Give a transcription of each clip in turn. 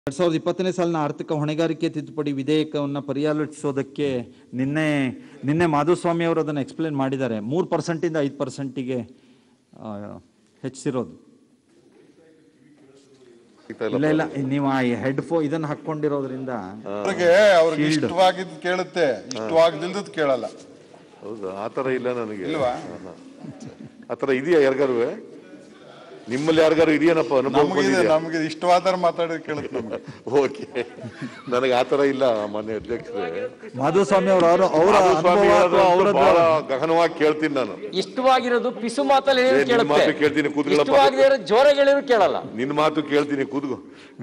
ಎರಡ್ ಸಾವಿರದ ಇಪ್ಪತ್ತನೇ ಸಾಲಿನ ಆರ್ಥಿಕ ಹೊಣೆಗಾರಿಕೆ ತಿದ್ದುಪಡಿ ವಿಧೇಯಕವನ್ನು ಪರ್ಯಾಲೋಚಿಸೋದಕ್ಕೆ ನಿನ್ನೆ ನಿನ್ನೆ ಮಾಧುಸ್ವಾಮಿ ಅವರು ಅದನ್ನು ಎಕ್ಸ್ಪ್ಲೇನ್ ಮಾಡಿದ್ದಾರೆ ಮೂರು ಪರ್ಸೆಂಟಿಂದ ಐದು ಪರ್ಸೆಂಟಿಗೆ ಹೆಚ್ಚಿರೋದು ಇಲ್ಲ ಇಲ್ಲ ನೀವು ಆ ಹೆಡ್ ಫೋ ಇದನ್ನು ಹಾಕ್ಕೊಂಡಿರೋದ್ರಿಂದ ಅವ್ರಿಗೆ ಅವ್ರಿಗೆ ಇಷ್ಟವಾಗಿದ್ದು ಕೇಳುತ್ತೆ ಇಷ್ಟವಾಗದಿಲ್ದದ್ ಕೇಳಲ್ಲ ಹೌದಾ ಆ ಥರ ಇಲ್ಲ ನನಗೆ ಇಲ್ವಾ? ಆ ಥರ ಇದೆಯಾ ಯಾರಿಗಾರು ನಿಮ್ಮಲ್ಲಿ ಯಾರಿಗಾರು ಇದೆಯೇನಪ್ಪ ಅನುಭವ ನಮಗಿದೆ ಬಂದಿದ್ಯಾ? ನಮಗೆ ಇಷ್ಟವಾದ ಮಾತಾಡೋದು ಕೇಳುತ್ತೆ ನಮ್ಗೆ ಓಕೆ ನನಗೆ ಆ ಥರ ಇಲ್ಲ ಮಾನ್ಯ ಅಧ್ಯಕ್ಷರೇ ಮಾಧುಸ್ವಾಮಿ ಅವರು ಅವರ ಅವರ ಮಾಧುಸ್ವಾಮಿ ಅನುಭವ ಅಥವಾ ಅವರದ್ದು ಅವರದ್ದು ಬಹಳ ಗಹನವಾಗಿ ಕೇಳ್ತೀನಿ ನಾನು ಇಷ್ಟವಾಗಿರೋದು ಪಿಸು ಮಾತಲ್ಲಿ ಏ, ಹೇಳಿದ್ರು ನಿನ್ ಮಾತು ಕೇಳುತ್ತೆ ಕೇಳ್ತೀನಿ ಕೂತ್ಕೊಳ್ಳಪ್ಪ ಇಷ್ಟವಾಗದೇ ಇರೋ ಜೋರಾಗಿ ಹೇಳಿದ್ರು ಕೇಳಲ್ಲ ನಿನ್ನ ಮಾತು ಕೇಳ್ತೀನಿ ಕೂತ್ಕೋ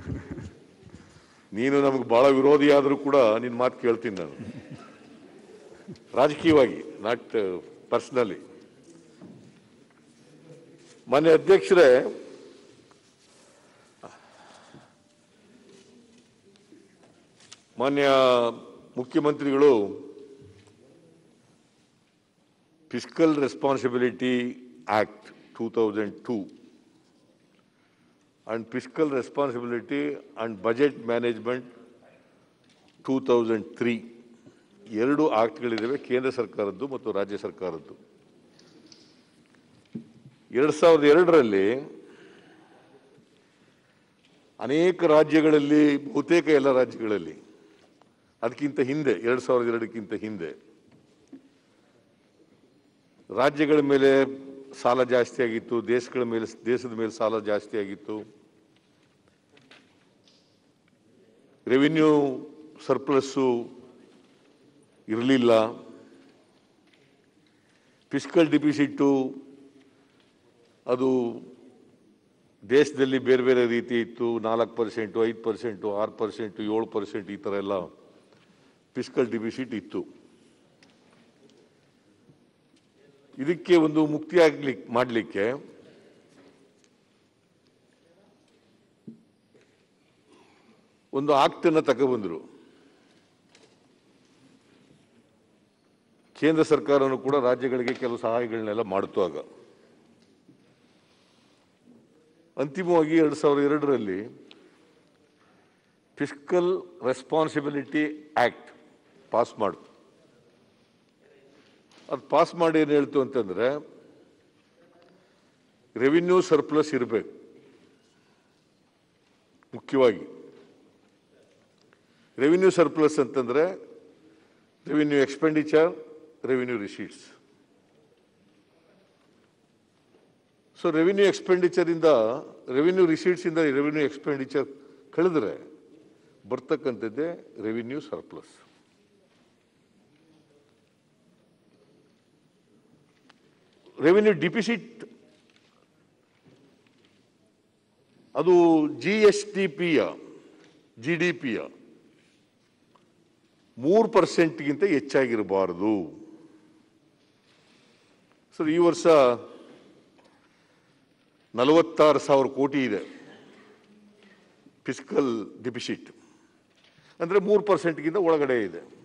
ನೀನು ನಮಗೆ ಬಹಳ ವಿರೋಧಿ ಆದರೂ ಕೂಡ ನಿನ್ನ ಮಾತು ಕೇಳ್ತೀನಿ ನಾನು ರಾಜಕೀಯವಾಗಿ ನಾಟ್ ಪರ್ಸನಲಿ ಮಾನ್ಯ ಅಧ್ಯಕ್ಷರೇ ಮಾನ್ಯ ಮುಖ್ಯಮಂತ್ರಿಗಳು fiscal responsibility act two thousand two and fiscal responsibility and budget management two thousand three ಎರಡು ಆಕ್ಟ್ಗಳಿದ್ದಾವೆ ಕೇಂದ್ರ ಸರ್ಕಾರದ್ದು ಮತ್ತು ರಾಜ್ಯ ಸರ್ಕಾರದ್ದು ಎರಡು ಸಾವಿರದ ಎರಡರಲ್ಲಿ ಅನೇಕ ರಾಜ್ಯಗಳಲ್ಲಿ ಬಹುತೇಕ ಎಲ್ಲ ರಾಜ್ಯಗಳಲ್ಲಿ ಅದಕ್ಕಿಂತ ಹಿಂದೆ ಎರಡು ಸಾವಿರದ ಎರಡಕ್ಕಿಂತ ಹಿಂದೆ ರಾಜ್ಯಗಳ ಮೇಲೆ ಸಾಲ ಜಾಸ್ತಿ ಆಗಿತ್ತು ದೇಶಗಳ ಮೇಲೆ ದೇಶದ ಮೇಲೆ ಸಾಲ ಜಾಸ್ತಿ ಆಗಿತ್ತು ರೆವಿನ್ಯೂ ಸರ್ಪ್ಲಸ್ಸು ಇರಲಿಲ್ಲ ಫಿಸಿಕಲ್ ಡಿಪಿಸಿಟ್ಟು ಅದು ದೇಶದಲ್ಲಿ ಬೇರೆ ಬೇರೆ ರೀತಿ ಇತ್ತು ನಾಲ್ಕು ಪರ್ಸೆಂಟು ಐದು ಪರ್ಸೆಂಟು ಆರು ಪರ್ಸೆಂಟು ಏಳು ಪರ್ಸೆಂಟ್ ಈ ಥರ ಎಲ್ಲ ಫಿಸಿಕಲ್ ಡಿಪಿಸಿಟ್ ಇತ್ತು ಇದಕ್ಕೆ ಒಂದು ಮುಕ್ತಿ ಆಗ್ಲಿಕ್ಕೆ ಮಾಡಲಿಕ್ಕೆ ಒಂದು ಆಕ್ಟನ್ನು ತಗೊಬಂದರು ಕೇಂದ್ರ ಸರ್ಕಾರನು ಕೂಡ ರಾಜ್ಯಗಳಿಗೆ ಕೆಲವು ಸಹಾಯಗಳನ್ನೆಲ್ಲ ಮಾಡ್ತು ಆಗ ಅಂತಿಮವಾಗಿ ಎರಡು ಸಾವಿರದ ಎರಡರಲ್ಲಿ ಫಿಸಿಕಲ್ ರೆಸ್ಪಾನ್ಸಿಬಿಲಿಟಿ ಆಕ್ಟ್ ಪಾಸ್ ಮಾಡ್ತು ಅದು ಪಾಸ್ ಮಾಡಿ ಏನು ಹೇಳ್ತು ಅಂತಂದ್ರೆ ರೆವಿನ್ಯೂ ಸರ್ಪ್ಲಸ್ ಇರಬೇಕು ಮುಖ್ಯವಾಗಿ ರೆವಿನ್ಯೂ ಸರ್ಪ್ಲಸ್ ಅಂತಂದ್ರೆ revenue expenditure revenue receipts so revenue expenditure ಇಂದ ರೆವಿನ್ಯೂ ರಿಸೀಟ್ಸ್ ಇಂದ ರೆವಿನ್ಯೂ ಎಕ್ಸ್ಪೆಂಡಿಚರ್ ಕಳೆದ್ರೆ ಬರ್ತಕ್ಕಂಥದ್ದೇ ರೆವಿನ್ಯೂ ಸರ್ಪ್ಲಸ್ ರೆವಿನ್ಯೂ ಡಿಪಿಸಿಟ್ ಅದು ಜಿ ಎಸ್ ಟಿ ಪಿಯ ಜಿ ಡಿ ಪಿಯ ಮೂರು ಪರ್ಸೆಂಟ್ಗಿಂತ ಹೆಚ್ಚಾಗಿರಬಾರದು ಸರ್ ಈ ವರ್ಷ ನಲವತ್ತಾರು ಸಾವಿರ ಕೋಟಿ ಇದೆ ಫಿಸಿಕಲ್ ಡಿಪಿಸಿಟ್ ಅಂದರೆ ಮೂರು ಪರ್ಸೆಂಟ್ಗಿಂತ ಒಳಗಡೆ ಇದೆ